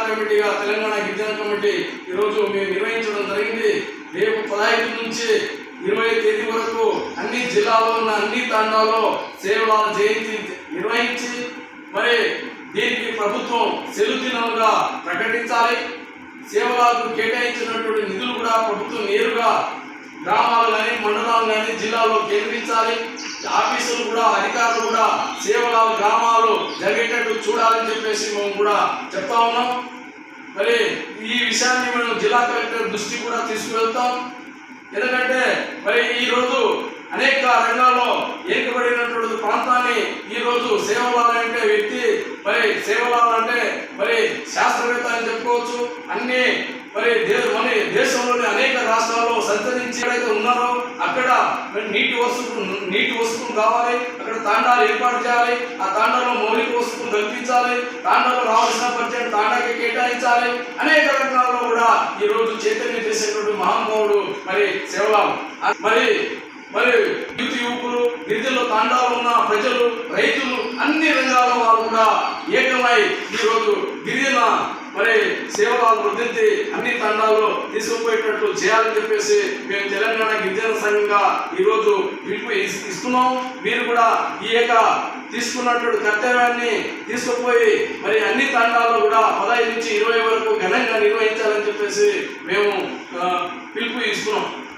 కమిటీగా తెలంగాణ గిరిజన కమిటీ ఈరోజు మేము నిర్వహించడం జరిగింది రేపు పదహైదు నుంచి ఇరవై తేదీ వరకు అన్ని జిల్లాలో ఉన్న అన్ని తాండాల్లో సేవల జయంతి నిర్వహించి మరి దీనికి ప్రభుత్వం సెలవు దినాలుగా ప్రకటించాలి సేవలకు కేటాయించినటువంటి నిధులు కూడా ప్రభుత్వం నేరుగా గ్రామాలు కానీ మండలాలు కానీ జిల్లాలో కేంద్రించాలి ఆఫీసులు కూడా అధికారులు కూడా సేవల గ్రామాలు జరిగేటట్టు చూడాలని చెప్పేసి మేము కూడా చెప్తా ఉన్నాం మరి ఈ విషయాన్ని మనం జిల్లా కలెక్టర్ దృష్టికి కూడా తీసుకువెళ్తాం ఎందుకంటే మరి ఈ రోజు అనేక రంగాల్లో ఏకబడినటువంటి ప్రాంతాన్ని ఈ రోజు సేవలాల్ అంటే వ్యక్తి మరి సేవలాల్ అంటే మరి శాస్త్రవేత్త అని చెప్పుకోవచ్చు అన్ని మరి దే మన దేశంలోని అనేక రాష్ట్రాల్లో సంచరించి ఎక్కడైతే ఉన్నారో అక్కడ మరి నీటి వస్తువులు నీటి వస్తువులు కావాలి అక్కడ తాండాలు ఏర్పాటు చేయాలి ఆ తాండాలో మౌలిక వస్తువులు కల్పించాలి తాండాలో రావాల్సిన బడ్జెట్ తాండాకి కేటాయించాలి అనేక రంగాల్లో కూడా ఈ రోజు చైతన్యం చేసేటువంటి మహానుభావుడు మరి సేవలాల్ మరి మరి యూత్ యువకులు గిరిజనుల తాండాలో ఉన్న ప్రజలు రైతులు అన్ని రంగాల వారు కూడా ఏకమై ఈరోజు గిరిజన మరి సేవల వృద్ధి అన్ని తండాల్లో తీసుకుపోయేటట్టు చేయాలని చెప్పేసి మేము తెలంగాణ గిరిజన సంఘంగా ఈరోజు పిలుపు ఇస్- ఇస్తున్నాం మీరు కూడా ఈ యొక్క తీసుకున్నటువంటి కర్తవ్యాన్ని తీసుకుపోయి మరి అన్ని తండాల్లో కూడా పదహైదు నుంచి ఇరవై వరకు ఘనంగా నిర్వహించాలని చెప్పేసి మేము ఆ, పిలుపు ఇస్తున్నాం